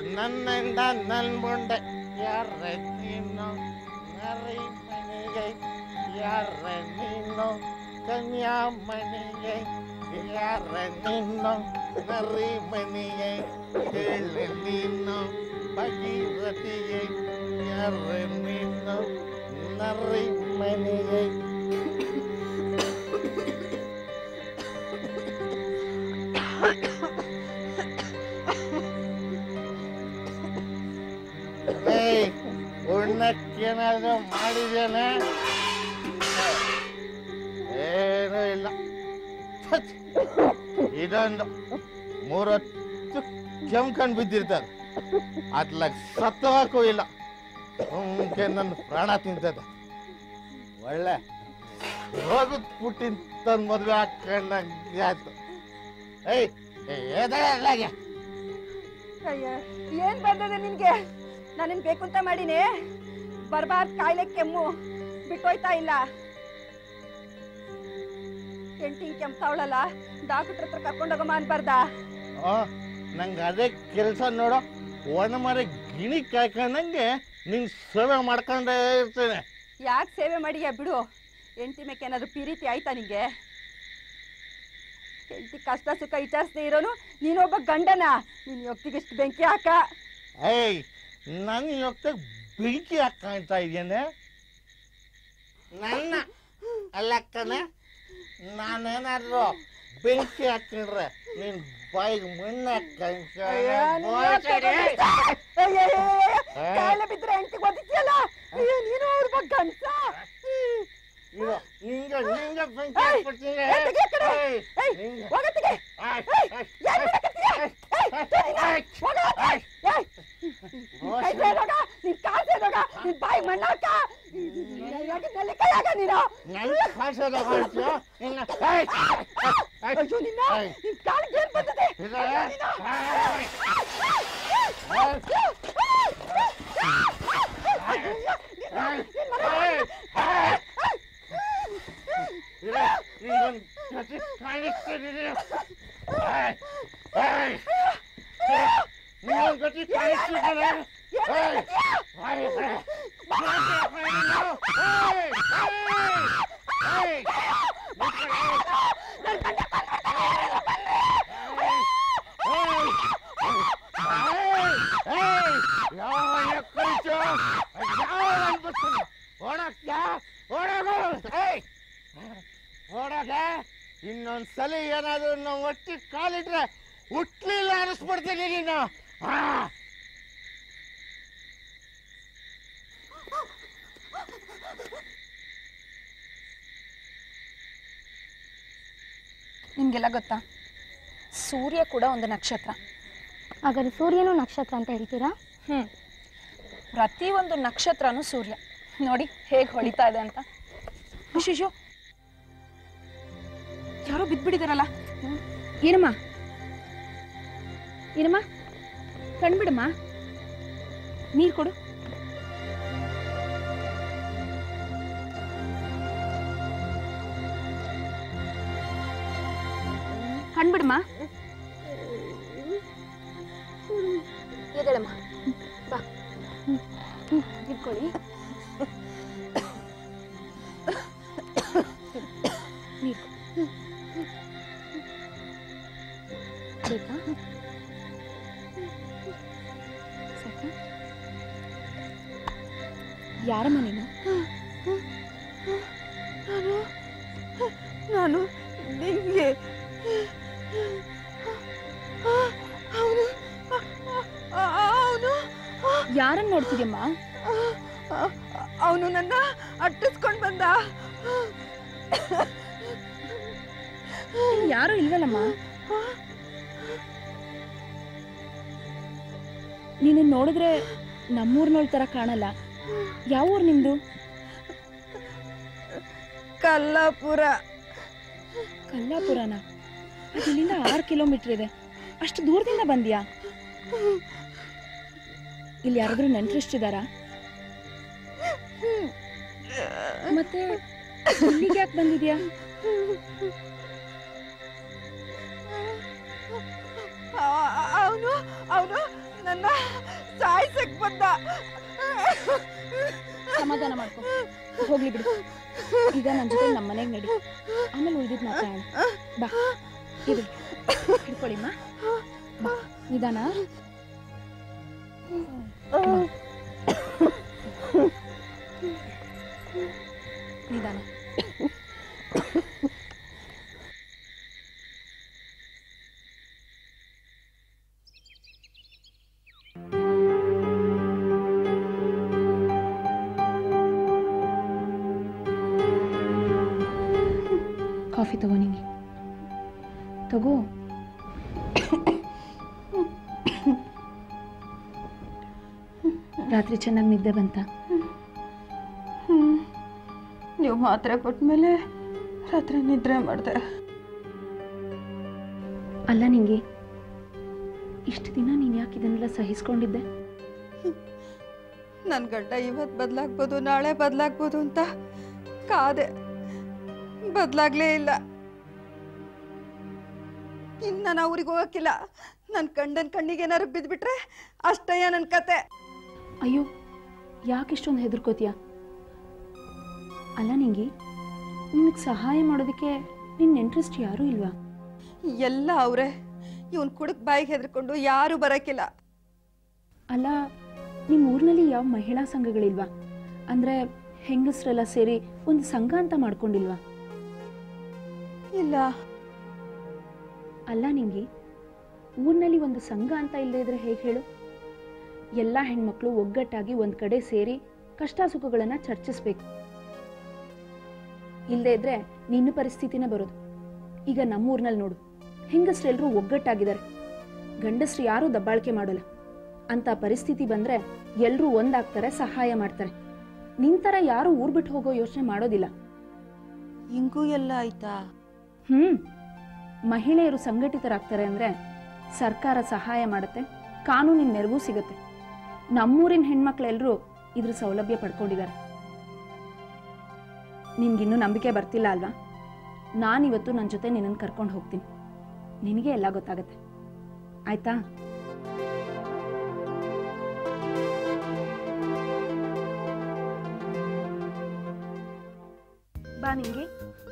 ನನ್ನಿಂದ ನನ್ ಮುಂದೆ ಯಾರ ನೀನು ನರಿ ಮನೆಗೆ ಯಾರ ನೀನು ಕನ್ಯಾ ಮನೆಗೆ ಯಾರ ನೀನು ನರಿ ಮನೆಗೆ ಹೇಳಿ ನೀನು ಭಗೀರಥಿಗೆ ಯಾರ ನೀನು ನರಿ ಮನೆಗೆ ಏಯ್ ಉಣ್ಣಕ್ಕೇನಾದ್ರೂ ಮಾಡಿದ್ದೇನೆ ಏನೂ ಇಲ್ಲ ಛತ್! ಇದೊಂದು ಮೂರೊತ್ತು ಕೆಮ್ಕಂಡು ಬಿದ್ದಿರ್ತದೆ ಅತ್ಲಾಗ ಸತ್ತವಾಕೂ ಇಲ್ಲ ಸುಮ್ಕೆ ನನ್ನ ಪ್ರಾಣ ತಿಂತದೆ ಒಳ್ಳೆ ಹೋಗುದ್ ಪುಟ್ಟಿನ ತಂದು ಮದುವೆ ಹಾಕೊಂಡಂಗೆ ಆಯ್ತು ಏಯ್ ಏದಾಗೆ ಅಯ್ಯ ಏನ್ ಬಂದದೆ ನಿನ್ಗೆ ನಾನೇನ್ ಬೇಕು ಅಂತ ಮಾಡಿನಿ ಬರ್ಬಾರ್ದ್ ಕಾಯಿಲೆ ಕೆಮ್ಮು ಬಿಟ್ಟೋಯ್ತಾ ಇಲ್ಲ ಹೆಂಡತಿ ಕೆಮ್ತಾವಳಲ್ಲ ಡಾಕ್ಟರ್ ಹತ್ರ ಕರ್ಕೊಂಡೋಗಮ್ಮ ಅನ್ಬಾರ್ದ ಆ, ನಂಗೆ ಅದೇ ಕೆಲಸ ನೋಡೋ ಒಣ ಮರ ಗಿಣಿ ಕಾಯ್ಕೊಂಡಂಗೆ ನಿನ್ ಸೇವೆ ಮಾಡ್ಕೊಂಡೇ ಇರ್ತೇನೆ ಯಾಕೆ ಸೇವೆ ಮಾಡಿಯ ಬಿಡು ಹೆಂಡತಿ ಮೇಕೆ ಏನಾದ್ರು ಪ್ರೀತಿ ಆಯ್ತಾ ನಿಂಗೆ ಹೆಂಡತಿ ಕಷ್ಟ ಸುಖ ವಿಚಾರಿಸದೆ ಇರೋನು ನೀನೊಬ್ಬ ಗಂಡನ ನೀನ್ ಹೊತ್ತಿಗೆಷ್ಟು ಬೆಂಕಿ ಹಾಕ ಏಯ್ ನನ್ನ ಇವತ್ತ ಬೆಂಕಿ ಹಾಕೊಂತ ಇದ್ದೇನೆ ನನ್ನ ಅಲ್ಲಕ್ಕನೆ ನಾನೇನಾದ್ರು ಬೆಂಕಿ ಹಾಕೊಂಡ್ರೆ ನೀನ್ ಬಾಯಿಗೆ ಮಣ್ಣು ಅಯ್ಯ, ನಿನ್ನ ಅಯ್ಯಯ್ಯಯ್ಯ, ಕಾಯಿಲೆ ಬಿದ್ರೆ ಹೆಂಡತಿ ಬದುಕಿಯಲ್ಲ ಅಯ್ಯೋ ನೀನು ಅವ್ರ ಬಗ್ಗೆ ಗಂಡ್ಸ ಇರೋ ನಿಂಗೆ ನಿಂಗೆ ಬೆಂಕಿ ಏಯ್, ಹಾಕ್ಬಿಡ್ತೀನಿ ಏಯ್, ತೆಗಿ ಆ ಕಡೆ. ಏಯ್, ಏಯ್, ನಿಂಗೆ. ಹೋಗತ್ತಿಗೆ. ಏಯ್, ಏಯ್, ಏಯ್, ಏನ್ ಮಾಡಕತ್ತೀಯ? ಏಯ್, ಸರಿನಾ? ಏಯ್, ಹೋಗು ಆಚೆ. ಏಯ್, ನಿನ್ ಕೈ ಸೇದೋಗ, ನಿನ್ ಕಾಲ್ ಸೇದೋಗ, ನಿನ್ ಬಾಯಿ ಮಣ್ಣಾಕ ಯಾಕೆ ನೆಲೆ ಕೈಯಾಗ ನೀನು ನನ್ನ ಕಾಸದ ಹೊರಟು ನಿನ್ನ ಏಯ್, ಏಯ್, ಅಯ್ಯೋ ನಿನ್ನ ಏಯ್. ನಿನ್ ಕಾಲಿಗೆ ಏನ್ ಬಂದದೆ ಇಲ್ಲ. ಅಯ್ಯೋ ನೀನು. ಏಯ್, ಅಯ್ಯಯ್ಯೋ, ನಿನ್ನ- ಏಯ್, ನಿನ್ ಮನೆ ಏಯ್, ಏಯ್. ಇಲ್ಲ, ನಿಂಗೊಂದ್ ಜೊತೆ ಕಾಣಿಸ್ತೀನಿ. ಏಯ್, ಏಯ್, ನಿಂಗೊಂದ್ ಜೊತೆ ಕಾಣಿಸ್ತಿದ್ದೀನಿ. ಏಯ್, ಬಾಯ್, ಬಾಯ್. ಬಾಯ್, ಬಾಯ್, ಏಯ್, ಏಯ್, ಏಯ್, ಇನ್ನೊಂದ್ಸಲ ಏನಾದ್ರು ನಾವು ಒಟ್ಟಿ ಕಾಲಿಟ್ರೆ ಹುಟ್ಲಿಲ್ಲ ಅನಿಸ್ಬಿಡ್ತೀನಿ ನೀನು ಆ. ನಿಮಗೆಲ್ಲ ಗೊತ್ತಾ ಸೂರ್ಯ ಕೂಡ ಒಂದು ನಕ್ಷತ್ರ ಹಾಗಾದ್ರೆ ಸೂರ್ಯನು ನಕ್ಷತ್ರ ಅಂತ ಹೇಳ್ತೀರಾ ಹ್ಞೂ ಪ್ರತಿಯೊಂದು ನಕ್ಷತ್ರನೂ ಸೂರ್ಯ ನೋಡಿ ಹೇಗೆ ಹೊಳಿತಾ ಇದೆ ಅಂತ ವಿಶೇಷ ಯಾರೋ ಬಿದ್ದ್ಬಿಟ್ಟಿದಾರಲ್ಲ ಏನಮ್ಮ ಏನಮ್ಮ ಕಣ್ಬಿಡಮ್ಮ ನೀರು ಕೊಡು ಕಣ್ಬಿಡಮ್ಮ ಎದಳಮ್ಮ ಬಾ ಇಟ್ಕೊಳ್ಳಿ ನೀರು ಬೇಕಾ ಸಾಕಾ ಯಾರಮ್ಮ ನೀನು ನಾನು ನಾನು ನಿಂಗೆ ಅವನು ಅವನು ಯಾರನ್ನ ನೋಡ್ತಿದ್ಯಮ್ಮ ಅವನು ನನ್ನ ಅಟ್ಟಿಸ್ಕೊಂಡ್ ಬಂದ ಯಾರು ಇಲ್ವಲ್ಲಮ್ಮ ನೀನು ನೋಡಿದ್ರೆ ನಮ್ಮೂರ್ನೋಳ್ ತರ ಕಾಣಲ್ಲ ಯಾವ ಊರು ನಿಮ್ದು ಕಲ್ಲಾಪುರ ಕಲ್ಲಾಪುರನ ಅದು ಇಲ್ಲಿಂದ ಆರು ಕಿಲೋಮೀಟರ್ ಇದೆ ಅಷ್ಟು ದೂರದಿಂದ ಬಂದ್ಯಾ ಇಲ್ಲಿ ಯಾರಾದ್ರೂ ನೆಂಟ್ರಿಷ್ಟಿದಾರಾ ಮತ್ತೆ ಇಲ್ಲಿಗೆ ಯಾಕೆ ಬಂದಿದ್ಯಾ ಅವನು ಅವನು ನನ್ನ ಸಾಯ್ಸಕ್ ಬಂದ ಸಮಾಧಾನ ಮಾಡ್ಕೊ ಹೋಗ್ಲಿ ಬಿಡು ಈಗ ನನ್ನ ಜೊತೆ ನಮ್ಮ ಮನೆಗೆ ನಡಿ ಆಮೇಲೆ ಉಳಿದಿದ್ದು ಮಾತಾಡೋಣ ಬಾ ಇದು ಹಿಡ್ಕೊಳ್ಳಿಮ್ಮ ಬಾ ನಿಧಾನ ನಿಧಾನ ಕಾಫಿ ತಗೋ ನಿಂಗೆ ತಗೋ ರಾತ್ರಿ ಚೆನ್ನಾಗಿ ನಿದ್ದೆ ಬಂತ ನೀವು ಮಾತ್ರೆ ಕೊಟ್ಮೇಲೆ ರಾತ್ರಿ ನಿದ್ರೆ ಮಾಡಿದೆ ಅಲ್ಲ ನಿಂಗೆ ಇಷ್ಟು ದಿನ ನೀನು ಯಾಕೆ ಇದನ್ನೆಲ್ಲ ಸಹಿಸ್ಕೊಂಡಿದ್ದೆ ನನ್ನ ಗಂಡ ಇವತ್ತು ಬದಲಾಗ್ಬೋದು ನಾಳೆ ಬದಲಾಗ್ಬೋದು ಅಂತ ಕಾದೆ ಬದಲಾಗ್ಲೇ ಇಲ್ಲ ಇನ್ನು ನಾನು ಊರಿಗೆ ಹೋಗಕ್ಕಿಲ್ಲ ನನ್ನ ಗಂಡನ ಕಣ್ಣಿಗೆ ಏನಾರು ಬಿದ್ದುಬಿಟ್ರೆ ಅಷ್ಟಯ್ಯ ನನ್ನ ಕತೆ ಅಯ್ಯೋ ಯಾಕೆ ಇಷ್ಟೊಂದು ಹೆದರ್ಕೋತೀಯ ಅಲ್ಲ ನಿಂಗೆ ನಿನಗೆ ಸಹಾಯ ಮಾಡೋದಕ್ಕೆ ನಿನ್ನ ಇಂಟ್ರೆಸ್ಟ್ ಯಾರೂ ಇಲ್ವಾ ಎಲ್ಲ ಅವರೇ ಇವನ್ ಕುಡಕ್ ಬಾಯಿಗೆ ಹೆದರ್ಕೊಂಡು ಯಾರು ಬರಕ್ಕಿಲ್ಲ ಅಲ್ಲ ನಿಮ್ಮ ಊರಿನಲ್ಲಿ ಯಾವ ಮಹಿಳಾ ಸಂಘಗಳಿಲ್ವಾ ಅಂದರೆ ಹೆಂಗಸರೆಲ್ಲ ಸೇರಿ ಒಂದು ಸಂಘ ಅಂತ ಮಾಡ್ಕೊಂಡಿಲ್ವಾ ಇಲ್ಲ ಅಲ್ಲ ನಿಂಗೆ ಊರಿನಲ್ಲಿ ಒಂದು ಸಂಘ ಅಂತ ಇಲ್ಲದೆ ಇದ್ರೆ ಹೇಗೆ ಹೇಳು ಎಲ್ಲ ಹೆಣ್ಮಕ್ಳು ಒಗ್ಗಟ್ಟಾಗಿ ಒಂದು ಕಡೆ ಸೇರಿ ಕಷ್ಟ ಸುಖಗಳನ್ನು ಚರ್ಚಿಸ್ಬೇಕು ಇಲ್ಲದೆ ಇದ್ರೆ ನಿನ್ನ ಪರಿಸ್ಥಿತಿನೇ ಬರೋದು ಈಗ ನಮ್ಮೂರಿನಲ್ಲಿ ನೋಡು ಹೆಂಗಸ್ರೆಲ್ಲರೂ ಒಗ್ಗಟ್ಟಾಗಿದ್ದಾರೆ ಗಂಡಸ್ರು ಯಾರೂ ದಬ್ಬಾಳಿಕೆ ಮಾಡಲ್ಲ ಅಂತ ಪರಿಸ್ಥಿತಿ ಬಂದ್ರೆ ಎಲ್ಲರೂ ಒಂದಾಗ್ತಾರೆ ಸಹಾಯ ಮಾಡ್ತಾರೆ ನಿಂತರ ಯಾರು ಊರ್ ಬಿಟ್ಟು ಹೋಗೋ ಯೋಚನೆ ಮಾಡೋದಿಲ್ಲ ಹಿಂಗೂ ಎಲ್ಲ ಆಯ್ತಾ ಹ್ಮ್ ಮಹಿಳೆಯರು ಸಂಘಟಿತರಾಗ್ತಾರೆ ಅಂದ್ರೆ ಸರ್ಕಾರ ಸಹಾಯ ಮಾಡುತ್ತೆ ಕಾನೂನಿನ ನೆರವು ಸಿಗುತ್ತೆ ನಮ್ಮೂರಿನ ಹೆಣ್ಮಕ್ಳೆಲ್ಲರೂ ಇದ್ರ ಸೌಲಭ್ಯ ಪಡ್ಕೊಂಡಿದ್ದಾರೆ ನಿನ್ಗಿನ್ನೂ ನಂಬಿಕೆ ಬರ್ತಿಲ್ಲ ಅಲ್ವಾ ನಾನಿವತ್ತು ನನ್ನ ಜೊತೆ ನಿನ್ನನ್ನು ಕರ್ಕೊಂಡು ಹೋಗ್ತೀನಿ ನಿನಗೆ ಎಲ್ಲ ಗೊತ್ತಾಗತ್ತೆ ಆಯ್ತಾ ಬಾ ನಿಂಗೆ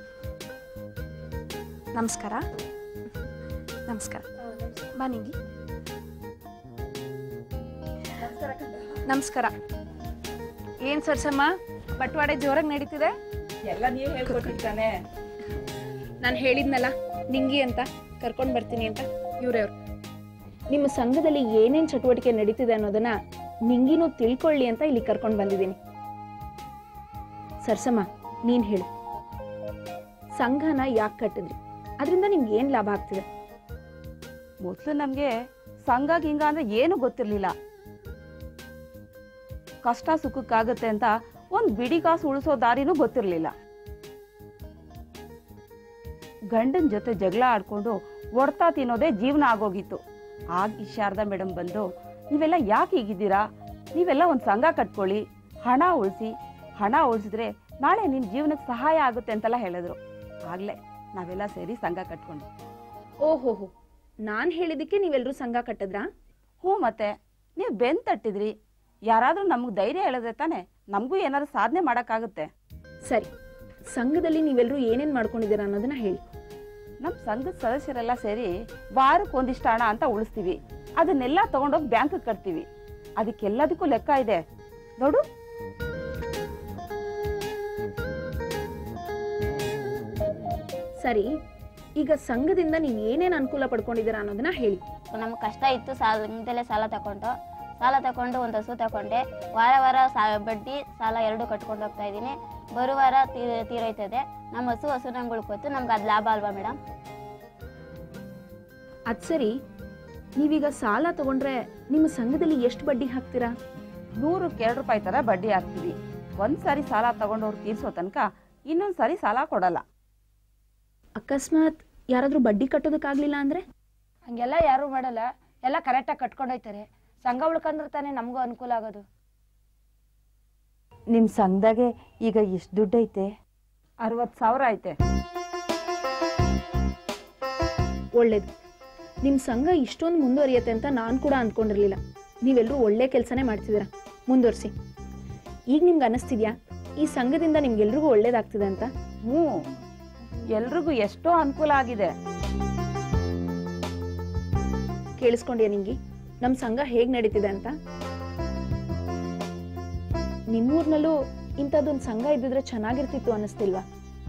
ನಮಸ್ಕಾರ ನಮಸ್ಕಾರ ಬಾ ನಿಂಗೆ ನಮಸ್ಕಾರ ಏನ್ ಸರ್ಸಮ್ಮ ಬಟ್ವಾಡೆ ಜೋರಾಗಿ ನಡೀತಿದೆ ಎಲ್ಲ ನೀವು ಹೇಳ್ಕೊಟ್ಟಿರ್ತಾನೆ ನಾನು ಹೇಳಿದ್ನಲ್ಲ ನಿಂಗಿ ಅಂತ ಕರ್ಕೊಂಡು ಬರ್ತೀನಿ ಅಂತ ಇವ್ರವ್ರು ನಿಮ್ಮ ಸಂಘದಲ್ಲಿ ಏನೇನ್ ಚಟುವಟಿಕೆ ನಡೀತಿದೆ ಅನ್ನೋದನ್ನ ನಿಂಗಿನೂ ತಿಳ್ಕೊಳ್ಳಿ ಅಂತ ಇಲ್ಲಿ ಕರ್ಕೊಂಡು ಬಂದಿದ್ದೀನಿ ಸರ್ಸಮ್ಮ ನೀನ್ ಹೇಳು ಸಂಘನ ಯಾಕೆ ಕಟ್ಟಿದ್ರಿ ಅದರಿಂದ ನಿಮ್ಗೆ ಏನ್ ಲಾಭ ಆಗ್ತಿದೆ ಮೊದಲು ನಮಗೆ ಸಂಘ ಗಿಂಗ ಅಂದ್ರೆ ಏನು ಗೊತ್ತಿರ್ಲಿಲ್ಲ ಕಷ್ಟ ಸುಖಕ್ಕಾಗತ್ತೆ ಅಂತ ಒಂದ್ ಬಿಡಿ ಕಾಸು ಉಳಿಸೋ ದಾರಿನೂ ಗೊತ್ತಿರ್ಲಿಲ್ಲ ಗಂಡನ ಜೊತೆ ಜಗಳ ಆಡ್ಕೊಂಡು ಹೊಡ್ತಾ ತಿನ್ನೋದೇ ಜೀವನ ಆಗೋಗಿತ್ತು ಆಗ ಈ ಶಾರದಾ ಮೇಡಮ್ ಬಂದು ನೀವೆಲ್ಲ ಯಾಕೆ ಹೀಗಿದ್ದೀರಾ ನೀವೆಲ್ಲ ಒಂದು ಸಂಘ ಕಟ್ಕೊಳ್ಳಿ ಹಣ ಉಳಿಸಿ ಹಣ ಉಳಿಸಿದ್ರೆ ನಾಳೆ ನಿಮ್ ಜೀವನಕ್ಕೆ ಸಹಾಯ ಆಗುತ್ತೆ ಅಂತೆಲ್ಲ ಹೇಳಿದ್ರು ಆಗ್ಲೇ ನಾವೆಲ್ಲ ಸೇರಿ ಸಂಘ ಕಟ್ಕೊಂಡು ಓಹೋಹೋ ನಾನ್ ಹೇಳಿದಕ್ಕೆ ನೀವೆಲ್ಲರೂ ಸಂಘ ಕಟ್ಟಿದ್ರಾ ಹ್ಞೂ ಮತ್ತೆ ನೀವು ಬೆನ್ ತಟ್ಟಿದ್ರಿ ಯಾರಾದ್ರೂ ನಮ್ಗೆ ಧೈರ್ಯ ಹೇಳಿದ್ರೆ ತಾನೆ ನಮಗೂ ಏನಾದ್ರು ಸಾಧನೆ ಮಾಡೋಕ್ಕಾಗುತ್ತೆ ಸರಿ ಸಂಘದಲ್ಲಿ ನೀವೆಲ್ಲರೂ ಏನೇನ್ ಮಾಡ್ಕೊಂಡಿದ್ದೀರಾ ಅನ್ನೋದನ್ನ ಹೇಳಿ ನಮ್ಮ ಸಂಘದ ಸದಸ್ಯರೆಲ್ಲ ಸೇರಿ ವಾರಕ್ಕೆ ಒಂದಿಷ್ಟು ಹಣ ಅಂತ ಉಳಿಸ್ತೀವಿ ಅದನ್ನೆಲ್ಲ ತಗೊಂಡೋಗಿ ಬ್ಯಾಂಕ್ ಕಟ್ತೀವಿ ಅದಕ್ಕೆಲ್ಲದಕ್ಕೂ ಲೆಕ್ಕ ಇದೆ ನೋಡು ಸರಿ ಈಗ ಸಂಘದಿಂದ ನೀವು ಏನೇನ್ ಅನುಕೂಲ ಪಡ್ಕೊಂಡಿದ್ದೀರಾ ಅನ್ನೋದನ್ನ ಹೇಳಿ ನಮ್ಗೆ ಕಷ್ಟ ಇತ್ತು ಸಾಲದಿಂದಲೇ ಸಾಲ ತಗೊಂಡು ಸಾಲ ತಗೊಂಡು ಒಂದು ಹಸು ತಗೊಂಡೆ ವಾರ ವಾರ ಸಾ ಬಡ್ಡಿ ಸಾಲ ಎರಡು ಕಟ್ಕೊಂಡು ಹೋಗ್ತಾ ಇದ್ದೀನಿ ಬರುವ ವಾರ ತೀ ತೀರೋಯ್ತದೆ ನಮ್ಮ ಹಸು ಹಸು ನಂಗೆ ಉಳ್ಕೋತು ನಮ್ಗೆ ಅದು ಲಾಭ ಅಲ್ವಾ ಮೇಡಮ್ ಅದ್ ಸರಿ ನೀವೀಗ ಸಾಲ ತಗೊಂಡ್ರೆ ನಿಮ್ಮ ಸಂಘದಲ್ಲಿ ಎಷ್ಟು ಬಡ್ಡಿ ಹಾಕ್ತೀರಾ ನೂರಕ್ಕೆ ಎರಡು ರೂಪಾಯಿ ತರ ಬಡ್ಡಿ ಹಾಕ್ತೀವಿ ಒಂದ್ ಸಾರಿ ಸಾಲ ತಗೊಂಡವ್ರು ತೀರ್ಸೋ ತನಕ ಇನ್ನೊಂದ್ ಸಾರಿ ಸಾಲ ಕೊಡಲ್ಲ ಅಕಸ್ಮಾತ್ ಯಾರಾದ್ರೂ ಬಡ್ಡಿ ಕಟ್ಟೋದಕ್ಕಾಗ್ಲಿಲ್ಲ ಅಂದ್ರೆ ಹಂಗೆಲ್ಲ ಯಾರು ಮಾಡಲ್ಲ ಎಲ್ಲ ಕರೆಕ್ಟಾಗಿ ಕಟ್ಕೊಂಡೋಯ್ತಾರೆ ಸಂಘ ಉಳ್ಕಂದ್ರೆ ತಾನೇ ನಮಗೂ ಅನುಕೂಲ ಆಗೋದು ನಿಮ್ ಸಂಘದಾಗೆ ಈಗ ಎಷ್ಟು ದುಡ್ಡು ಐತೆ ಅರವತ್ತು ಸಾವಿರ ಐತೆ ಒಳ್ಳೇದು ನಿಮ್ಮ ಸಂಘ ಇಷ್ಟೊಂದು ಮುಂದುವರಿಯುತ್ತೆ ಅಂತ ನಾನು ಕೂಡ ಅಂದ್ಕೊಂಡಿರಲಿಲ್ಲ ನೀವೆಲ್ಲರೂ ಒಳ್ಳೆ ಕೆಲಸನೇ ಮಾಡ್ತಿದ್ದೀರಾ ಮುಂದುವರಿಸಿ ಈಗ ನಿಮ್ಗೆ ಅನ್ನಿಸ್ತಿದ್ಯಾ ಈ ಸಂಘದಿಂದ ನಿಮ್ಗೆಲ್ರಿಗೂ ಒಳ್ಳೇದಾಗ್ತಿದೆ ಅಂತ ಹ್ಞೂ ಎಲ್ರಿಗೂ ಎಷ್ಟೋ ಅನುಕೂಲ ಆಗಿದೆ ಕೇಳಿಸ್ಕೊಂಡ್ಯಾ ನಿಂಗೆ ನಮ್ಮ ಸಂಘ ಹೇಗೆ ನಡೀತಿದೆ ಅಂತ ನಿಮ್ಮೂರ್ನಲ್ಲೂ ಇಂಥದ್ದೊಂದು ಸಂಘ ಇದ್ದಿದ್ರೆ ಚೆನ್ನಾಗಿರ್ತಿತ್ತು ಅನ್ನಿಸ್ತಿಲ್ವಾ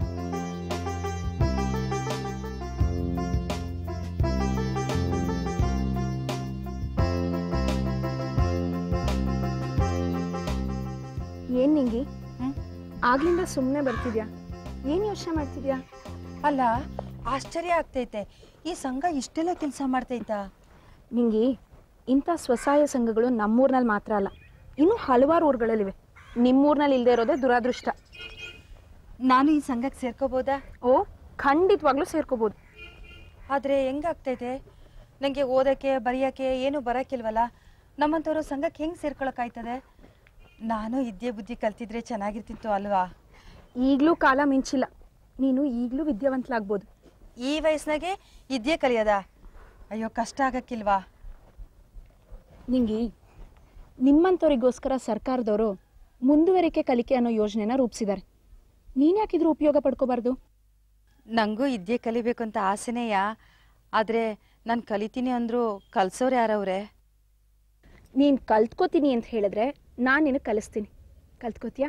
ಏನ್ ನಿಂಗಿ ಆಗ್ಲಿಂದ ಸುಮ್ಮನೆ ಬರ್ತಿದ್ಯಾ ಏನ್ ಯೋಚನೆ ಮಾಡ್ತಿದ್ಯಾ ಅಲ್ಲ ಆಶ್ಚರ್ಯ ಆಗ್ತೈತೆ ಈ ಸಂಘ ಇಷ್ಟೆಲ್ಲ ಕೆಲಸ ಮಾಡ್ತೈತಾ ನಿಂಗಿ ಇಂಥ ಸ್ವಸಹಾಯ ಸಂಘಗಳು ನಮ್ಮೂರ್ನಲ್ಲಿ ಮಾತ್ರ ಅಲ್ಲ ಇನ್ನೂ ಹಲವಾರು ಊರುಗಳಲ್ಲಿವೆ ನಿಮ್ಮೂರ್ನಲ್ಲಿ ಇಲ್ಲದೆ ಇರೋದೇ ದುರಾದೃಷ್ಟ ನಾನು ಈ ಸಂಘಕ್ಕೆ ಸೇರ್ಕೋಬೋದಾ ಓ ಖಂಡಿತವಾಗ್ಲೂ ಸೇರ್ಕೋಬೋದು ಆದರೆ ಹೆಂಗಾಗ್ತೈತೆ ನನಗೆ ಓದೋಕ್ಕೆ ಬರೆಯೋಕ್ಕೆ ಏನು ಬರೋಕ್ಕಿಲ್ವಲ್ಲ ನಮ್ಮಂಥವ್ರು ಸಂಘಕ್ಕೆ ಹೆಂಗೆ ಸೇರ್ಕೊಳಕ್ಕಾಯ್ತದೆ ನಾನು ಇದ್ದೇ ಬುದ್ಧಿ ಕಲ್ತಿದ್ರೆ ಚೆನ್ನಾಗಿರ್ತಿತ್ತು ಅಲ್ವಾ ಈಗಲೂ ಕಾಲ ಮಿಂಚಿಲ್ಲ ನೀನು ಈಗಲೂ ವಿದ್ಯಾವಂತಲಾಗ್ಬೋದು ಈ ವಯಸ್ಸಿನಾಗೆ ಇದ್ದೇ ಕಲಿಯೋದಾ ಅಯ್ಯೋ ಕಷ್ಟ ಆಗಕ್ಕಿಲ್ವಾ ನಿಂಗಿ ನಿಮ್ಮಂಥವ್ರಿಗೋಸ್ಕರ ಸರ್ಕಾರದವರು ಮುಂದುವರಿಕೆ ಕಲಿಕೆ ಅನ್ನೋ ಯೋಜನೆನ ರೂಪಿಸಿದ್ದಾರೆ ನೀನ್ ಯಾಕಿದ್ರ ಉಪಯೋಗ ಪಡ್ಕೋಬಾರ್ದು ನನಗೂ ಇದ್ದೇ ಕಲಿಬೇಕು ಅಂತ ಆಸೆನೇಯ ಆದರೆ ನಾನು ಕಲಿತೀನಿ ಅಂದರೂ ಕಲ್ಸೋರು ಯಾರವ್ರೆ ನೀನ್ ಕಲ್ತ್ಕೋತೀನಿ ಅಂತ ಹೇಳಿದ್ರೆ ನಾನು ನಿನಗೆ ಕಲಿಸ್ತೀನಿ ಕಲ್ತ್ಕೋತೀಯಾ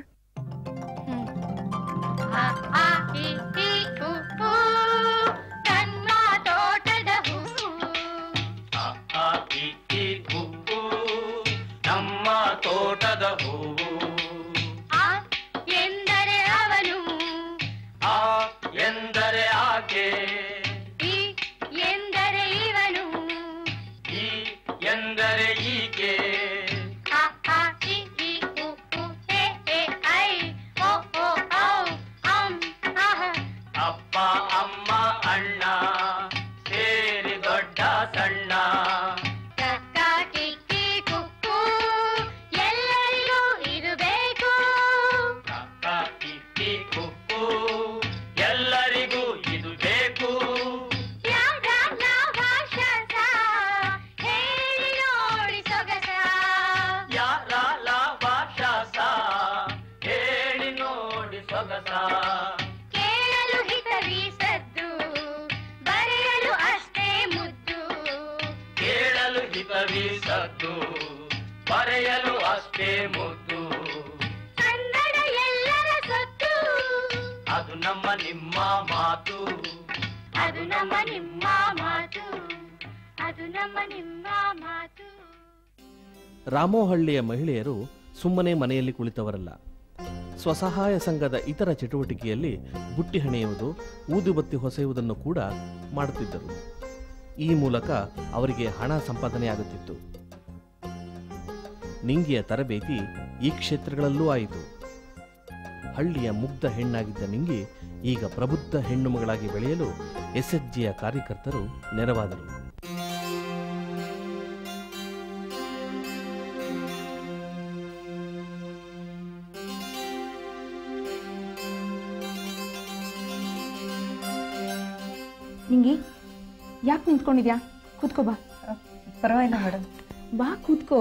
ನನ್ನ ತೋಟದ ಹೂವು ಆ ಇ ಈ ಉಪ್ಪು ನಮ್ಮ ತೋಟದ ಹೂವು ಆ ಎಂದರೆ ಅವನು ಆ ಎಂದರೆ ಆಕೆ ಈ ಎಂದರೆ ಇವನು ಈ ಎಂದರೆ ಈಕೆ ಆ ಆ ಇ ಈ ಉ ಉ ಎ ಎ ಐ ಓ ಓ ಔ ಅಂ ಆಹ ಅಪ್ಪ ಅಮ್ಮ ಅಣ್ಣ ಸೇರಿ ದೊಡ್ಡ ಸಣ್ಣ ಕಕ್ಕ ಕಿಕ್ಕಿ ಕುಕ್ಕು ಎಲ್ಲರಿಗೂ ಇರಬೇಕು ಕಕ್ಕ ಕಿಕ್ಕಿ ಕುಕ್ಕು ಎಲ್ಲರಿಗೂ ಇದು ಬೇಕು ಯಾರ ಲಾಭಾಶಸ ಹೇಳಿ ನೋಡಿ ಸೊಗಸ ಯಾರ ಲಾಭಾಶಾಸ ಹೇಳಿ ನೋಡಿ ಸೊಗಸ ಕೇಳಲು ಹಿತವೀಸದ್ದು ಬರೆಯಲು ಅಷ್ಟೇ ಮುದ್ದು ಕೇಳಲು ಹಿತವೀಸದ್ದು ಬರೆಯಲು ಅಷ್ಟೇ ಮುದ್ದು ಕನ್ನಡ ಎಲ್ಲರ ಸೊತ್ತು ಅದು ನಮ್ಮ ನಿಮ್ಮ ಮಾತು ಅದು ನಮ್ಮ ನಿಮ್ಮ ಮಾತು ಅದು ನಮ್ಮ ನಿಮ್ಮ ಮಾತು ರಾಮೋಹಳ್ಳಿಯ ಮಹಿಳೆಯರು ಸುಮ್ಮನೆ ಮನೆಯಲ್ಲಿ ಕುಳಿತವರಲ್ಲ ಸ್ವಸಹಾಯ ಸಂಘದ ಇತರ ಚಟುವಟಿಕೆಯಲ್ಲಿ ಬುಟ್ಟಿ ಹೆಣೆಯುವುದು ಊದುಬತ್ತಿ ಹೊಸೆಯುವುದನ್ನು ಕೂಡ ಮಾಡುತ್ತಿದ್ದರು ಈ ಮೂಲಕ ಅವರಿಗೆ ಹಣ ಸಂಪಾದನೆಯಾಗುತ್ತಿತ್ತು ನಿಂಗಿಯ ತರಬೇತಿ ಈ ಕ್ಷೇತ್ರಗಳಲ್ಲೂ ಆಯಿತು ಹಳ್ಳಿಯ ಮುಗ್ಧ ಹೆಣ್ಣಾಗಿದ್ದ ನಿಂಗಿ ಈಗ ಪ್ರಬುದ್ಧ ಹೆಣ್ಣು ಮಗಳಾಗಿ ಬೆಳೆಯಲು ಎಸ್ಎಚ್ಜಿಯ ಕಾರ್ಯಕರ್ತರು ನೆರವಾದರು ನಿಂಗಿ ಯಾಕೆ ನಿಂತ್ಕೊಂಡಿದ್ಯಾ ಕೂತ್ಕೋ ಬಾ ಪರವಾಗಿಲ್ಲ ಮೇಡಮ್ ಬಾ ಕೂತ್ಕೋ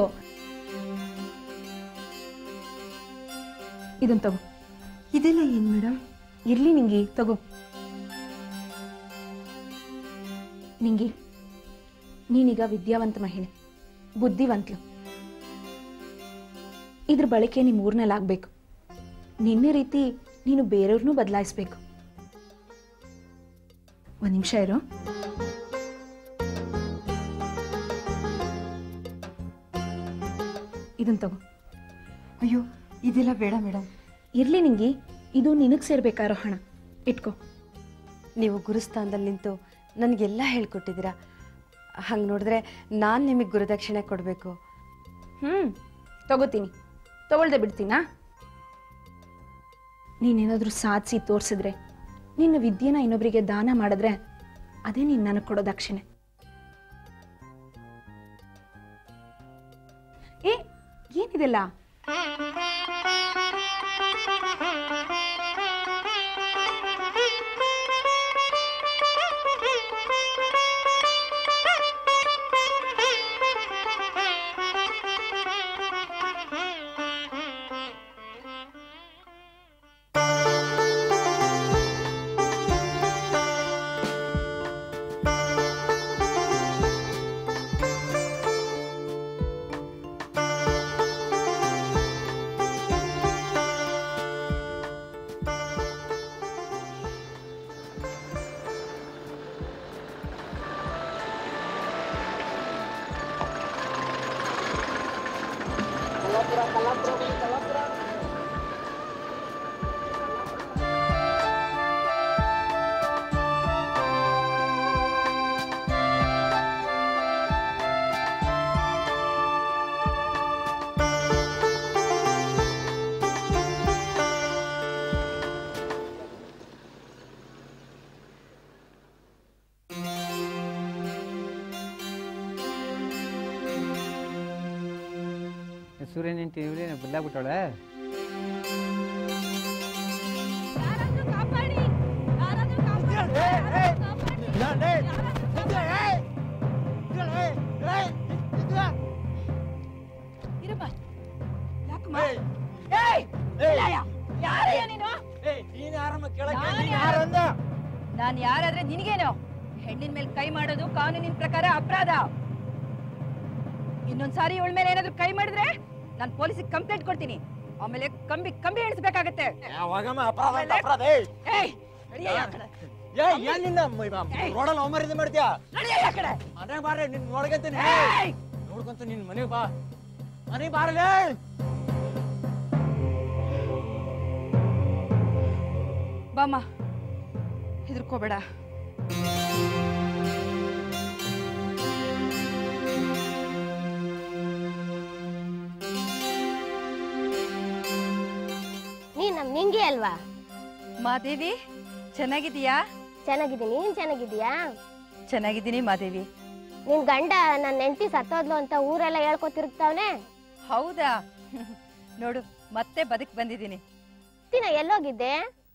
ಇದನ್ ತಗೋ ಇದೆಲ್ಲ ಏನು ಮೇಡಮ್ ಇರ್ಲಿ ನಿಂಗಿ ತಗೋ ನಿಂಗಿ ನೀನೀಗ ವಿದ್ಯಾವಂತ ಮಹಿಳೆ ಬುದ್ಧಿವಂತಲು ಇದ್ರ ಬಳಕೆ ನಿಮ್ಮ ಊರ್ನಲ್ಲಿ ಆಗ್ಬೇಕು ನಿನ್ನೆ ರೀತಿ ನೀನು ಬೇರೆಯವ್ರನ್ನೂ ಬದಲಾಯಿಸ್ಬೇಕು ಒಂದ್ ನಿಮಿಷ ಇರು ಇದನ್ ತಗೋ ಅಯ್ಯೋ ಇದೆಲ್ಲ ಬೇಡ ಮೇಡಮ್ ಇರ್ಲಿ ನಿಂಗಿ ಇದು ನಿನಗ್ ಸೇರ್ಬೇಕಾರೋ ಹಣ ಇಟ್ಕೋ ನೀವು ಗುರುಸ್ಥಾನದಲ್ಲಿ ನಿಂತು ನನಗೆಲ್ಲ ಹೇಳ್ಕೊಟ್ಟಿದ್ದೀರಾ ಹಂಗೆ ನೋಡಿದ್ರೆ ನಾನು ನಿಮಗೆ ಗುರುದಕ್ಷಿಣೆ ಕೊಡಬೇಕು ಹ್ಮ್ ತಗೋತೀನಿ ತಗೊಳ್ದೆ ಬಿಡ್ತೀನಾ ನೀನೇನಾದ್ರೂ ಸಾಧಿಸಿ ತೋರಿಸಿದ್ರೆ ನಿನ್ನ ವಿದ್ಯೆನ ಇನ್ನೊಬ್ಬರಿಗೆ ದಾನ ಮಾಡಿದ್ರೆ ಅದೇ ನೀನು ನನಗೆ ಕೊಡೋ ದಕ್ಷಿಣೆ ಏ ಏನಿದೆಲ್ಲ ಸೂರ್ಯನ ಹೆಂಡತಿ ಇವಳೇನ ಬದಲಾಗ್ಬಿಟ್ಟವಳೆ ಇರಮ್ಮ ಯಾಕಮ್ಮ ಏಯ್ ಇಲ್ಲಯ್ಯ. ಯಾರಯ್ಯ ನೀನು ನಾನು ಯಾರಾದ್ರೆ ನಿನಗೇನು ಹೆಣ್ಣಿನ ಮೇಲೆ ಕೈ ಮಾಡೋದು ಕಾನೂನಿನ ಪ್ರಕಾರ ಅಪರಾಧ ಇನ್ನೊಂದ್ಸಾರಿ ಇವಳ ಮೇಲೆ ಏನಾದ್ರೂ ಕೈ ಮಾಡಿದ್ರೆ ನಾನು ಪೊಲೀಸಿಗೆ ಕಂಪ್ಲೇಂಟ್ ಕೊಡ್ತೀನಿ ಆಮೇಲೆ ಕಂಬಿ ಕಂಬಿ ಎಣಿಸ್ಬೇಕಾಗತ್ತೆ ಆಮೇಲೆ- ಏಯ್, ನಡಿಯಯ್ಯ ಆ ಕಡೆ. ರೋಡಲ್ಲಿ ಅವಮರ್ಯಾದೆ ಮಾಡ್ತೀಯಾ ನಡಿಯಯ್ಯ ಆ ಕಡೆ. ಮನೆ ಬಾರೆ ನಿನ್ ನೋಡ್ಕೊಂತೀನಿ ಏಯ್! ನೋಡ್ಕೊಂತ ನಿನ್ ಮನೆಗೆ ಬಾ ಮನೆಗೆ ಬಾರಲೇ ಬಾಮ್ಮ ಹೆದರ್ಕೋಬೇಡ ನೀ ನಮ್ ನಿಂಗೆ ಅಲ್ವಾ ಮಾದೇವಿ ಚೆನ್ನಾಗಿದೀಯಾ ಚೆನ್ನಾಗಿದ್ದೀನಿ ನೀನ್ ಚೆನ್ನಾಗಿದ್ದೀಯಾ ಚೆನ್ನಾಗಿದ್ದೀನಿ ಮಾದೇವಿ ನಿನ್ ಗಂಡ ನನ್ನ ಹೆಂಡತಿ ಸತ್ತೋದ್ಲು ಅಂತ ಊರೆಲ್ಲ ಹೇಳ್ಕೊ ತಿರುಗ್ತಾವ್ನೆ ಹೌದಾ ನೋಡು ಮತ್ತೆ ಬದುಕ್ ಬಂದಿದ್ದೀನಿ ದಿನ ಎಲ್ಲೋಗಿದ್ದೆ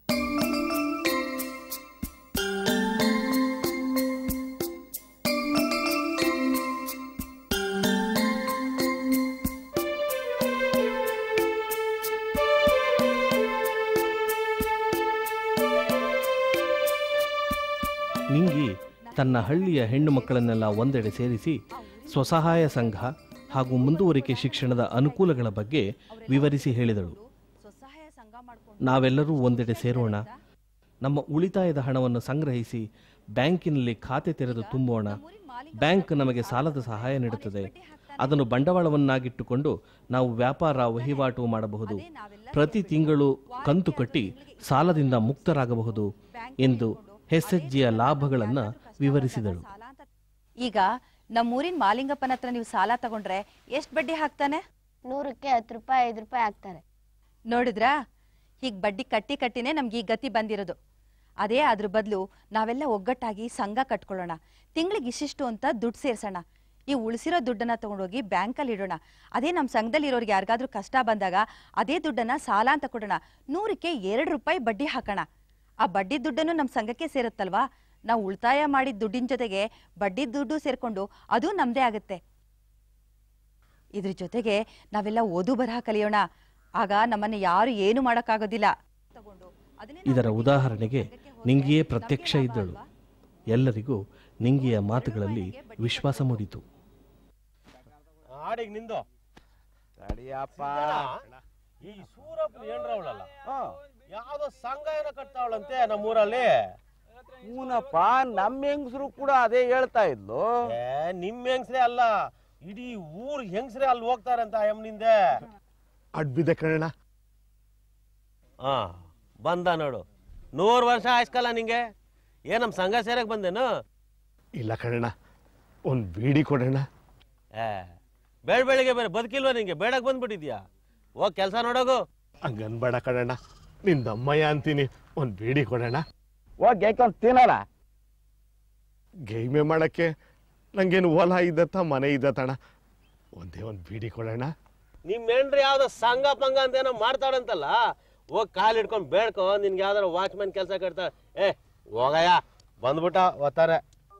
ನಿಂಗಿ ತನ್ನ ಹಳ್ಳಿಯ ಹೆಣ್ಣು ಮಕ್ಕಳನ್ನೆಲ್ಲ ಒಂದೆಡೆ ಸೇರಿಸಿ ಸ್ವಸಹಾಯ ಸಂಘ ಹಾಗೂ ಮುಂದುವರಿಕೆ ಶಿಕ್ಷಣದ ಅನುಕೂಲಗಳ ಬಗ್ಗೆ ವಿವರಿಸಿ ಹೇಳಿದಳು ನಾವೆಲ್ಲರೂ ಒಂದೆಡೆ ಸೇರೋಣ ನಮ್ಮ ಉಳಿತಾಯದ ಹಣವನ್ನು ಸಂಗ್ರಹಿಸಿ ಬ್ಯಾಂಕಿನಲ್ಲಿ ಖಾತೆ ತೆರೆದು ತುಂಬೋಣ ಬ್ಯಾಂಕ್ ನಮಗೆ ಸಾಲದ ಸಹಾಯ ನೀಡುತ್ತದೆ ಅದನ್ನು ಬಂಡವಾಳವನ್ನಾಗಿಟ್ಟುಕೊಂಡು ನಾವು ವ್ಯಾಪಾರ ವಹಿವಾಟು ಮಾಡಬಹುದು ಪ್ರತಿ ತಿಂಗಳು ಕಂತು ಕಟ್ಟಿ ಸಾಲದಿಂದ ಮುಕ್ತರಾಗಬಹುದು ಎಂದು ಎಸ್ಎಚ್ಜಿಯ ಲಾಭಗಳನ್ನು ವಿವರಿಸಿದಳು ಈಗ ನಮ್ಮೂರಿನ ಮಾಲಿಂಗಪ್ಪನ ಹತ್ರ ನೀವು ಸಾಲ ತಗೊಂಡ್ರೆ ಎಷ್ಟ್ ಬಡ್ಡಿ ಹಾಕ್ತಾನೆ ನೂರಕ್ಕೆ ಹತ್ತು ರೂಪಾಯಿ ಐದು ರೂಪಾಯಿ ಹಾಕ್ತಾರೆ ನೋಡಿದ್ರಾ ಹೀಗ್ ಬಡ್ಡಿ ಕಟ್ಟಿ ಕಟ್ಟಿನೇ ನಮ್ಗೆ ಈ ಗತಿ ಬಂದಿರೋದು ಅದೇ ಅದ್ರ ಬದಲು ನಾವೆಲ್ಲ ಒಗ್ಗಟ್ಟಾಗಿ ಸಂಘ ಕಟ್ಕೊಳ್ಳೋಣ ತಿಂಗಳಿಗೆ ಇಷ್ಟಿಷ್ಟು ಅಂತ ದುಡ್ಡು ಸೇರ್ಸೋಣ ಈ ಉಳಿಸಿರೋ ದುಡ್ಡನ್ನ ತಗೊಂಡೋಗಿ ಬ್ಯಾಂಕಲ್ಲಿ ಇಡೋಣ ಅದೇ ನಮ್ಮ ಸಂಘದಲ್ಲಿ ಇರೋರಿಗೆ ಯಾರಿಗಾದ್ರೂ ಕಷ್ಟ ಬಂದಾಗ ಅದೇ ದುಡ್ಡನ್ನ ಸಾಲ ಅಂತ ಕೊಡೋಣ ನೂರಕ್ಕೆ ಎರಡು ರೂಪಾಯಿ ಬಡ್ಡಿ ಹಾಕೋಣ ಆ ಬಡ್ಡಿ ದುಡ್ಡನ್ನು ನಮ್ಮ ಸಂಘಕ್ಕೆ ಸೇರುತ್ತಲ್ವಾ ನಾವು ಉಳಿತಾಯ ಮಾಡಿದ ದುಡ್ಡಿನ ಜೊತೆಗೆ ಬಡ್ಡಿ ದುಡ್ಡು ಸೇರ್ಕೊಂಡು ಅದು ನಮ್ದೇ ಆಗುತ್ತೆ ಇದ್ರ ಜೊತೆಗೆ ನಾವೆಲ್ಲ ಓದು ಬರಹ ಕಲಿಯೋಣ ಆಗ ನಮ್ಮನ್ನ ಯಾರು ಏನು ಮಾಡಕ್ಕಾಗೋದಿಲ್ಲ ಇದರ ಉದಾಹರಣೆಗೆ ನಿಂಗಿಯೇ ಪ್ರತ್ಯಕ್ಷ ಇದ್ದಳು ಎಲ್ಲರಿಗೂ ನಿಂಗಿಯ ಮಾತುಗಳಲ್ಲಿ ವಿಶ್ವಾಸ ಮೂಡಿತು ಆಡಿಗೆ ನಿಂದು ತಡಿಯಪ್ಪ ಈ ಸೂರಪ್ಪ ಏನ್ರವಳಲ್ಲ ಯಾವ್ದೋ ಸಂಘ ಏನೋ ಕಟ್ತಾವಳಂತೆ ನಮ್ಮೂರಲ್ಲಿ ಹೂನಪ್ಪ ನಮ್ಮ ಹೆಂಗಸರು ಕೂಡ ಅದೇ ಹೇಳ್ತಾ ಇದ್ಲು ಏ ನಿಮ್ ಹೆಂಗ್ಸ್ರೆ ಅಲ್ಲ ಇಡೀ ಊರ್ ಹೆಂಗ್ಸ್ರೆ ಅಲ್ಲಿ ಹೋಗ್ತಾರೆ ಅಂತ ಎಮ್ನಿಂದೆ ಅಡ್ಬಿದೆ ಕಣ ಹಾ ಬಂದ ನೋಡು ನೂರ್ ವರ್ಷ ಆಯ್ಸ್ಕಲ್ಲ ನಿಂಗೆ ಏ ನಮ್ ಸಂಘ ಸೇರಕ್ ಬಂದೇನು ಇಲ್ಲ ಕಣ ಒಂದ್ ಬೀಡಿ ಕೊಡೋಣ ಏ ಬೆಳ್ ಬೆಳಿಗ್ಗೆ ಬೇರೆ ಬದುಕಿಲ್ವಾ ನಿಂಗೆ ಬೇಡಕ್ ಬಂದ್ಬಿಟ್ಟಿದ್ಯಾ ಹೋಗ್ ಕೆಲ್ಸ ನೋಡೋಗು ಹಂಗನ್ಬೇಡ ಕಣಣ್ಣ ನಿನ್ ದಮ್ಮಯ್ಯ ಅಂತೀನಿ ಒಂದ್ ಬೀಡಿ ಕೊಡೋಣ ಹೋಗಿ ಗೇಕೊಂಡ್ ತಿನ್ನಲ್ಲ ಗೈಮೆ ಮಾಡಕ್ಕೆ ನಂಗೇನು ಹೊಲ ಇದ್ದತ್ತ ಮನೆ ಇದ್ದತಣ ಒಂದೇ ಒಂದ್ ಬೀಡಿ ಕೊಡೋಣ ನಿಮ್ ಹೆಂಡ್ರಿ ಯಾವ್ದೋ ಸಂಘ ಪಂಗ ಅಂತ ಏನೋ ಮಾಡ್ತಾಳಂತಲ್ಲ ಹೋಗ್ ಕಾಲ್ ಹಿಡ್ಕೊಂಡ್ ಬೇಡ್ಕೊ ನಿನ್ಗೆ ಯಾವ್ದಾರ ವಾಚ್ಮನ್ ಕೆಲಸ ಕಟ್ತಾಳ ಏ ಹೋಗಯ್ಯ ಬಂದ್ಬಿಟ್ಟ ಒತ್ತಾರೆ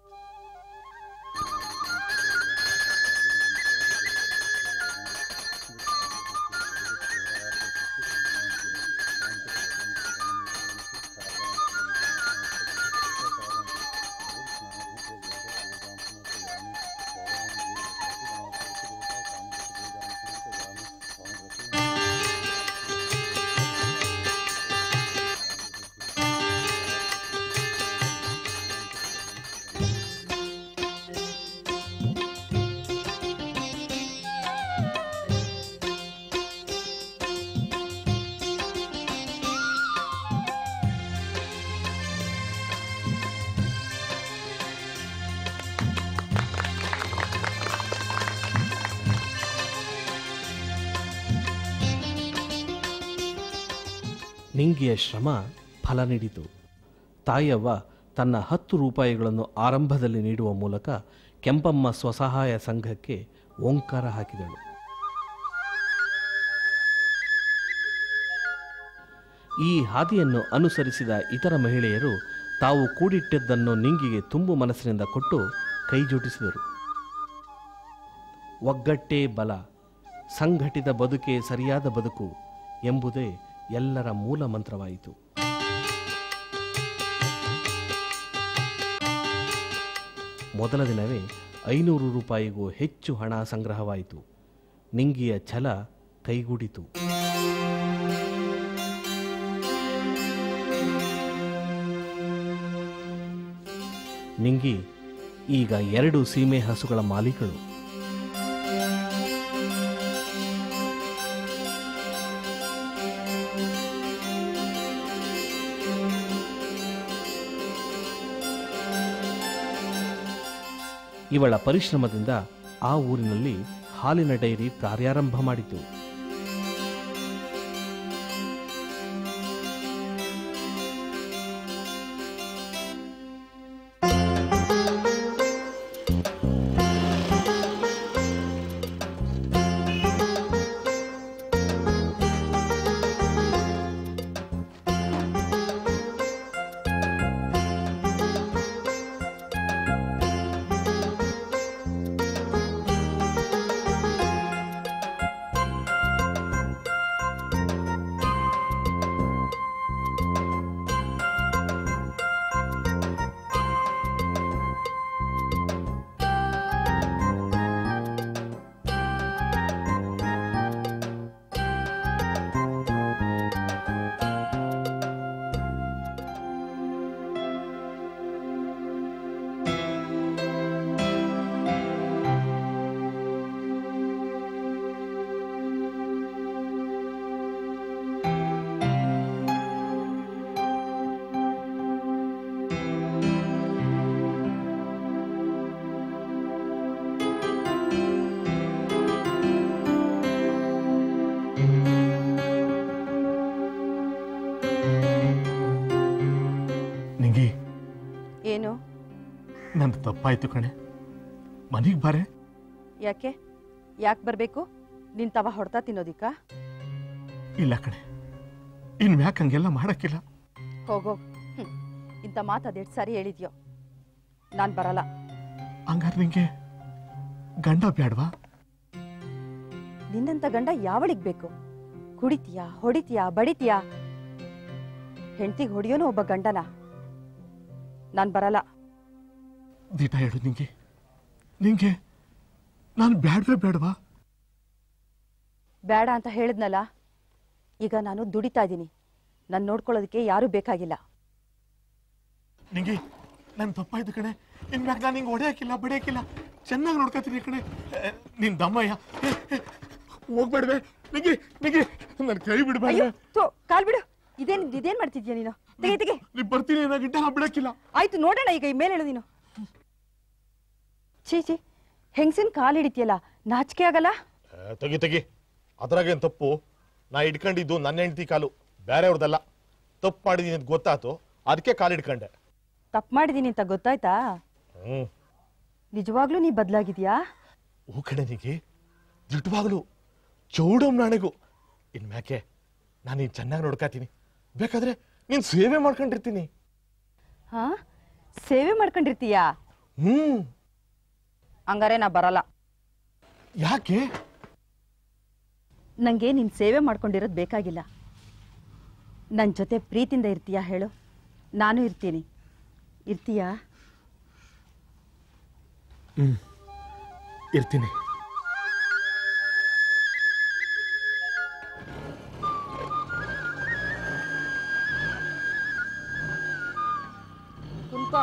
ನಿಂಗಿಯ ಶ್ರಮ ಫಲ ನೀಡಿತು ತಾಯವ್ವ ತನ್ನ ಹತ್ತು ರೂಪಾಯಿಗಳನ್ನು ಆರಂಭದಲ್ಲಿ ನೀಡುವ ಮೂಲಕ ಕೆಂಪಮ್ಮ ಸ್ವಸಹಾಯ ಸಂಘಕ್ಕೆ ಓಂಕಾರ ಹಾಕಿದಳು ಈ ಹಾದಿಯನ್ನು ಅನುಸರಿಸಿದ ಇತರ ಮಹಿಳೆಯರು ತಾವು ಕೂಡಿಟ್ಟಿದ್ದನ್ನು ನಿಂಗಿಗೆ ತುಂಬು ಮನಸ್ಸಿನಿಂದ ಕೊಟ್ಟು ಕೈ ಜೋಡಿಸಿದರು ಒಗ್ಗಟ್ಟೇ ಬಲ ಸಂಘಟಿತ ಬದುಕೆ ಸರಿಯಾದ ಬದುಕು ಎಂಬುದೇ ಎಲ್ಲರ ಮೂಲ ಮಂತ್ರವಾಯಿತು ಮೊದಲ ದಿನವೇ ಐನೂರು ರೂಪಾಯಿಗೂ ಹೆಚ್ಚು ಹಣ ಸಂಗ್ರಹವಾಯಿತು ನಿಂಗಿಯ ಛಲ ಕೈಗೂಡಿತು ನಿಂಗಿ ಈಗ ಎರಡು ಸೀಮೆ ಹಸುಗಳ ಮಾಲೀಕಳು ಇವಳ ಪರಿಶ್ರಮದಿಂದ ಆ ಊರಿನಲ್ಲಿ ಹಾಲಿನ ಡೈರಿ ಕಾರ್ಯಾರಂಭ ಮಾಡಿತು ನಿಂಗಿ ಏನು ನಂದು ತಪ್ಪಾಯ್ತು ಕಣೆ ಮನೆಗೆ ಬಾರೆ ಯಾಕೆ ಯಾಕೆ ಬರಬೇಕು ನಿನ್ ತವ ಹೊಡ್ತಾ ತಿನ್ನೋದಿಕ್ಕ ಇಲ್ಲ ಕಣೆ ಇನ್ ಮ್ಯಾಕ್ ಹಂಗೆಲ್ಲ ಮಾಡಕ್ಕಿಲ್ಲ ಹೋಗೋಗ್ ಹ್ಮ್. ಇಂಥ ಮಾತು ಅದೆಷ್ಟು ಸಾರಿ ಹೇಳಿದ್ಯೋ ನಾನು ಬರಲ್ಲ ಹಂಗಾರೆ ನಿಂಗೆ ಗಂಡ ಬ್ಯಾಡ್ವಾ ನಿನ್ನಂತ ಗಂಡ ಯಾವಳಿಗ್ ಬೇಕು ಕುಡಿತೀಯಾ ಹೊಡಿತೀಯಾ ಬಡಿತೀಯಾ ಹೆಂಡ್ತಿಗೆ ಹೊಡಿಯೋನು ಒಬ್ಬ ಗಂಡನ ನಾನು ಬರಲ್ಲ ದಿಟ ಹೇಳು ನಿಂಗೆ ನಿಂಗೆ ನಾನು ಬ್ಯಾಡ್ವೇ ಬೇಡವಾ ಬೇಡ ಅಂತ ಹೇಳಿದ್ನಲ್ಲ ಈಗ ನಾನು ದುಡಿತಾ ಇದ್ದೀನಿ ನಾನು ನೋಡ್ಕೊಳ್ಳೋದಕ್ಕೆ ಯಾರೂ ಬೇಕಾಗಿಲ್ಲ ನಿಂಗೆ ನನ್ ತಪ್ಪಾಯ್ತು ಕಣೆ ಇನ್ ಮ್ಯಾಕ್ ನಾನು ನಿಂಗೆ ಹೊಡೆಯಕ್ಕಿಲ್ಲ ಬಡಿಯಕ್ಕಿಲ್ಲ ಚೆನ್ನಾಗಿ ನೋಡ್ಕೊತೀನಿ ಕಣೆ ಏ, ನಿನ್ ದಮ್ಮಯ್ಯ ಏ, ಏ, ಹೋಗ್ಬೇಡ್ವೆ ನಿಂಗೆ ನಿಂಗೆ ನನ್ ಕೈ ಬಿಡ್ಬೇಡ ಅಯ್ಯೋ ತೋ ಕಾಲ್ ಬಿಡು ಇದೇನ್ ಇದೇನ್ ಮಾಡ್ತಿದ್ಯಾ ನೀನು ತೆಗೆ ತೆಗೆ ನೀ ಬರ್ತೀನಿ ನಾ ಗಿಡ್ಡ ಬಿಡಕ್ಕಿಲ್ಲ ಆಯ್ತು ನೋಡೋಣ ಈಗ ಈ ಮೇಲೆ ಹೇಳು ನೀನು ಛೀ ಛೀ ಹೆಂಗಸಿನ ಕಾಲ್ ಹಿಡಿತೀಯಲ್ಲ ನಾಚಿಕೆ ಆಗಲ್ಲ ತೆಗಿ ತೆಗಿ ಅದ್ರಾಗೇನ್ ತಪ್ಪು ನಾ ಇಟ್ಕೊಂಡಿದ್ದು ನನ್ನ ಹೆಂಡತಿ ಕಾಲು ಬೇರೆಯವ್ರದಲ್ಲ ತಪ್ಪು ಮಾಡಿದೀನಿ ಅಂತ ಗೊತ್ತಾತು ಅದಕ್ಕೆ ಕಾಲು ಇಟ್ಕೊಂಡೆ ತಪ್ಪು ಮಾಡಿದೀನಿ ಅಂತ ಗೊತ್ತಾಯ್ತಾ ಹ್ಮ್ ನಿಜವಾಗ್ಲೂ ನೀ ಬದಲಾಗಿದ್ಯಾ ಹೂ ಕಡೆ ನಿಗೆ ದಿಟ್ಟವಾಗ್ಲು ಚೌಡಂ ನಾಣೆಗೂ ಇನ್ ಮ್ಯಾಕೆ ನಾನು ನೀನ್ ಚೆನ್ನಾಗಿ ನೋಡ್ಕಾತೀನಿ ಬೇಕಾದ್ರೆ ನೀನ್ ಸೇವೆ ಮಾಡ್ಕೊಂಡಿರ್ತೀನಿ ಹಾ ಸೇವೆ ಮಾಡ್ಕೊಂಡಿರ್ತೀಯಾ ಹ್ಮ್ ಹಂಗಾರೆ ನಾ ಬರಲ್ಲ ಯಾಕೆ ನಂಗೆ ನಿನ್ ಸೇವೆ ಮಾಡ್ಕೊಂಡಿರೋದು ಬೇಕಾಗಿಲ್ಲ ನನ್ನ ಜೊತೆ ಪ್ರೀತಿಯಿಂದ ಇರ್ತೀಯಾ ಹೇಳು ನಾನು ಇರ್ತೀನಿ ಇರ್ತೀಯಾ ಹ್ಮ್ ಇರ್ತೀನಿ ಕುಂತ್ಕೋ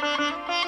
ಆ